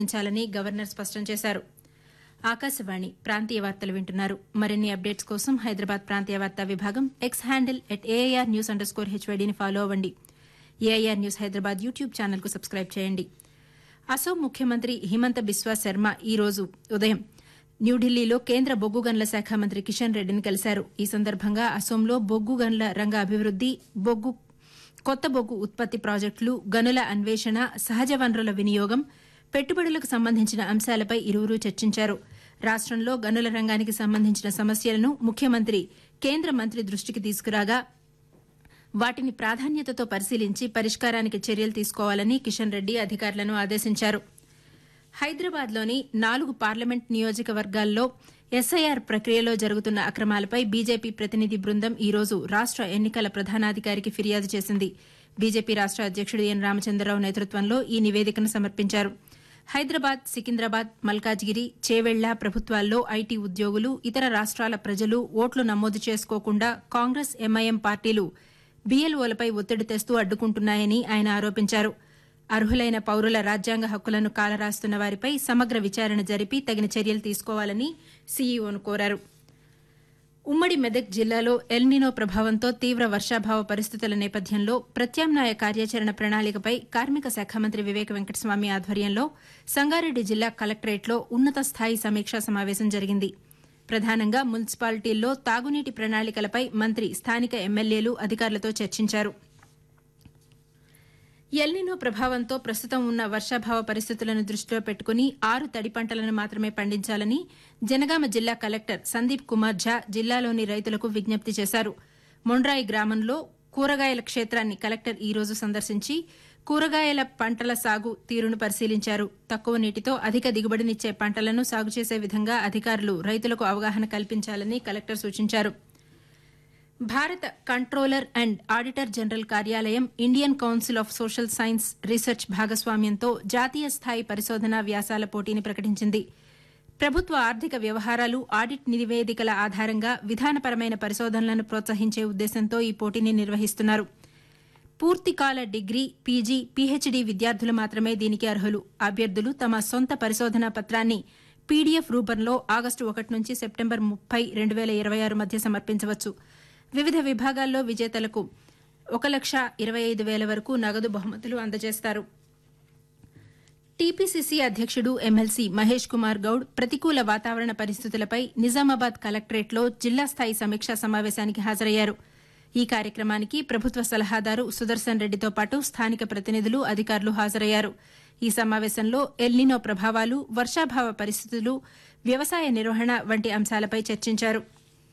ఉంచాలని గవర్నర్ స్పష్టం చేశారు ఆకాశవాణి ప్రాంతీయ వార్తలు వింటున్నారు మరిన్ని అప్డేట్స్ కోసం హైదరాబాద్ ప్రాంతీయ వార్తా విభాగం X handle at AIR news underscore హెచ్వైడీని ఫాలో అవ్వండి ఏఐఆర్ న్యూస్ హైదరాబాద్ యూట్యూబ్ ఛానల్కు సబ్స్క్రైబ్ చేయండి అసోం ముఖ్యమంత్రి హిమంత బిస్వా శర్మ ఈ రోజు ఉదయం న్యూఢిల్లీలో కేంద్ర బొగ్గు గనుల శాఖ మంత్రి కిషన్ రెడ్డిని కలిశారు ఈ సందర్భంగా అసోంలో బొగ్గు గనుల రంగ అభివృద్ది బొగ్గు కొత్త బొగ్గు ఉత్పత్తి ప్రాజెక్టులు గనుల అన్వేషణ సహజ వనరుల వినియోగం పెట్టుబడులకు సంబంధించిన అంశాలపై ఇరువురు చర్చించారు రాష్టంలో గనుల రంగానికి సంబంధించిన సమస్యలను ముఖ్యమంత్రి కేంద్ర మంత్రి దృష్టికి తీసుకురాగా వాటిని ప్రాధాన్యతతో పరిశీలించి పరిష్కారానికి చర్యలు తీసుకోవాలని కిషన్ రెడ్డి అధికారులను ఆదేశించారు హైదరాబాద్లోని నాలుగు పార్లమెంట్ నియోజకవర్గాల్లో ఎస్ఐఆర్ ప్రక్రియలో జరుగుతున్న అక్రమాలపై బీజేపీ ప్రతినిధి బృందం ఈ రోజు రాష్ట ఎన్నికల ప్రధానాధికారికి ఫిర్యాదు చేసింది బీజేపీ రాష్ట అధ్యకుడు ఎన్ రామచంద్రరావు నేతృత్వంలో ఈ నివేదికను సమర్పించారు హైదరాబాద్ సికింద్రాబాద్ మల్కాజ్గిరి చేవెళ్ల ప్రభుత్వాల్లో ఐటీ ఉద్యోగులు ఇతర రాష్ట్రాల ప్రజలు ఓట్లు నమోదు చేసుకోకుండా కాంగ్రెస్ ఎంఐఎం పార్టీలు బీఎల్ఓలపై ఒత్తిడి తెస్తూ అడ్డుకుంటున్నాయని ఆయన ఆరోపించారు అర్హులైన పౌరుల రాజ్యాంగ హక్కులను కాలరాస్తున్న వారిపై సమగ్ర విచారణ జరిపి తగిన చర్యలు తీసుకోవాలని సీఈఓను కోరారు ఉమ్మడి మెదక్ జిల్లాలో ఎల్నినో ప్రభావంతో తీవ్ర వర్షాభావ పరిస్థితుల నేపథ్యంలో ప్రత్యామ్నాయ కార్యాచరణ ప్రణాళికపై కార్మిక శాఖ మంత్రి వివేక వెంకటస్వామి ఆధ్వర్యంలో సంగారెడ్డి జిల్లా కలెక్టరేట్లో ఉన్నత స్థాయి సమీక్షా సమావేశం జరిగింది ప్రధానంగా మున్సిపాలిటీల్లో తాగునీటి ప్రణాళికలపై మంత్రి స్థానిక ఎమ్మెల్యేలు అధికారులతో చర్చించారు ఎల్నినో ప్రభావంతో ప్రస్తుతం ఉన్న వర్షాభావ పరిస్థితులను దృష్టిలో పెట్టుకుని ఆరు తడి పంటలను మాత్రమే పండించాలని జనగామ జిల్లా కలెక్టర్ సందీప్ కుమార్ ఝా జిల్లాలోని రైతులకు విజ్ఞప్తి చేశారు మొండ్రాయి గ్రామంలో కూరగాయల క్షేత్రాన్ని కలెక్టర్ ఈ రోజు సందర్శించి కూరగాయల పంటల సాగు తీరును పరిశీలించారు తక్కువ నీటితో అధిక దిగుబడినిచ్చే పంటలను సాగు చేసే విధంగా అధికారులు రైతులకు అవగాహన కల్పించాలని కలెక్టర్ సూచించారు భారత కంట్రోలర్ అండ్ ఆడిటర్ జనరల్ కార్యాలయం Indian council of social science research భాగస్వామ్యంతో జాతీయ స్థాయి పరిశోధన వ్యాసాల పోటీని ప్రకటించింది ప్రభుత్వ ఆర్థిక వ్యవహారాలు ఆడిట్ నివేదికల ఆధారంగా విధానపరమైన పరిశోధనలను ప్రోత్సహించే ఉద్దేశంతో ఈ పోటీని నిర్వహిస్తున్నారు పూర్తికాల డిగ్రీ పీజీ పీహెచ్డీ విద్యార్థులు మాత్రమే దీనికి అర్హులు అభ్యర్థులు తమ సొంత పరిశోధనా పత్రాన్ని పీడీఎఫ్ రూపంలో ఆగస్టు ఒకటి నుంచి సెప్టెంబర్ ముప్పై రెండు వేల ఇరవై ఆరు మధ్య సమర్పించవచ్చు వివిధ విభాగాల్లో విజేతలకు ఒక లక్ష ఇరవై ఐదు వేల వరకు నగదు బహుమతులు అందజేస్తారు టీపీసీసీ అధ్యక్షుడు ఎమ్మెల్సీ మహేష్ కుమార్ గౌడ్ ప్రతికూల వాతావరణ పరిస్థితులపై నిజామాబాద్ కలెక్టరేట్లో జిల్లా స్థాయి సమీక్షా సమావేశానికి హాజరయ్యారు ఈ కార్యక్రమానికి ప్రభుత్వ సలహాదారు సుదర్శన్ రెడ్డితో పాటు స్థానిక ప్రతినిధులు అధికారులు హాజరయ్యారు ఈ సమావేశంలో ఎల్నినో ప్రభావాలు వర్షాభావ పరిస్థితులు వ్యవసాయ నిర్వహణ వంటి అంశాలపై చర్చించారు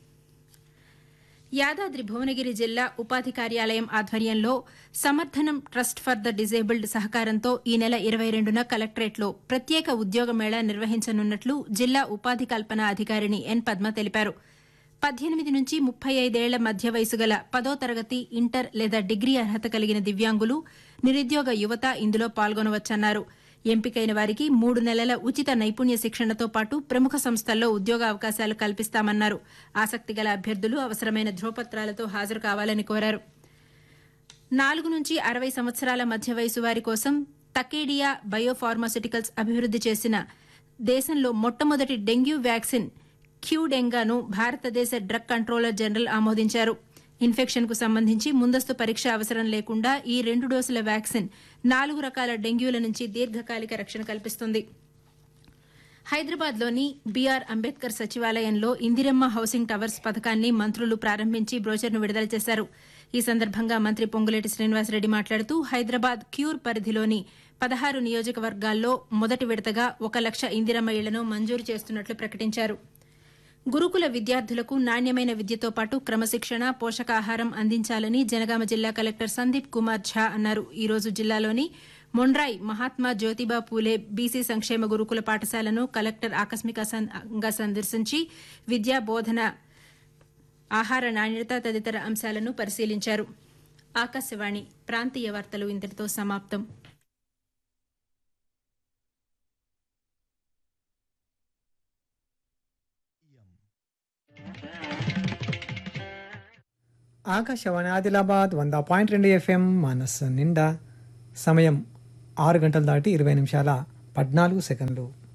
యాదాద్రి భువనగిరి జిల్లా ఉపాధి కార్యాలయం ఆధ్వర్యంలో Samarthanam trust for the disabled సహకారంతో ఈ నెల ఇరవై రెండున కలెక్టరేట్లో ప్రత్యేక ఉద్యోగ మేళా నిర్వహించనున్నట్లు జిల్లా ఉపాధి కల్పన అధికారిణి ఎన్ పద్మ తెలిపారు పద్దెనిమిది నుంచి ముప్పై ఐదేళ్ల మధ్య వయసు గల పదో తరగతి ఇంటర్ లేదా డిగ్రీ అర్హత కలిగిన దివ్యాంగులు నిరుద్యోగ యువత ఇందులో పాల్గొనవచ్చన్నారు ఎంపికైన వారికి మూడు నెలల ఉచిత నైపుణ్య శిక్షణతో పాటు ప్రముఖ సంస్థల్లో ఉద్యోగ అవకాశాలు కల్పిస్తామన్నారు ఆసక్తి గల అభ్యర్థులు అవసరమైన ధ్రువపత్రాలతో హాజరు కావాలని కోరారు నాలుగు నుంచి అరవై సంవత్సరాల మధ్య వయసు వారి కోసం తకేడియా బయోఫార్మాస్యూటికల్స్ అభివృద్ది చేసిన దేశంలో మొట్టమొదటి డెంగ్యూ వ్యాక్సిన్ క్యూడెంగాను భారతదేశ డ్రగ్ కంట్రోలర్ జనరల్ ఆమోదించారు ఇన్ఫెక్షన్ కు సంబంధించి ముందస్తు పరీక్ష అవసరం లేకుండా ఈ రెండు డోసుల వ్యాక్సిన్ నాలుగు రకాల డెంగ్యూల నుంచి దీర్ఘకాలిక రక్షణ కల్పిస్తుంది హైదరాబాద్లోని బీఆర్ అంబేద్కర్ సచివాలయంలో ఇందిరమ్మ హౌసింగ్ టవర్స్ పథకాన్ని మంత్రులు ప్రారంభించి బ్రోచర్ను విడుదల చేశారు ఈ సందర్భంగా మంత్రి పొంగులేటి శ్రీనివాసరెడ్డి మాట్లాడుతూ హైదరాబాద్ క్యూర్ పరిధిలోని పదహారు నియోజకవర్గాల్లో మొదటి విడతగా ఒక లక్ష ఇందిరమ్మ ఇళ్లను మంజూరు చేస్తున్నట్లు ప్రకటించారు గురుకుల విద్యార్థులకు నాణ్యమైన విద్యతో పాటు క్రమశిక్షణ పోషకాహారం అందించాలని జనగామ జిల్లా కలెక్టర్ సందీప్ కుమార్ ఝా అన్నారు ఈ రోజు జిల్లాలోని మొండ్రాయ్ మహాత్మా జ్యోతిబా పూలే బీసీ సంక్షేమ గురుకుల పాఠశాలను కలెక్టర్ ఆకస్మికంగా సందర్శించి విద్యా బోధన ఆహార నాణ్యత తదితర అంశాలను పరిశీలించారు ఆకాశవాణి ప్రాంతీయ వార్తలు ఇంతటితో సమాప్తం ఆకాశవాణి ఆదిలాబాద్ వంద పాయింట్ రెండు ఎఫ్ఎం మనస్సు నిండా సమయం ఆరు గంటలు దాటి ఇరవై నిమిషాల పద్నాలుగు సెకండ్లు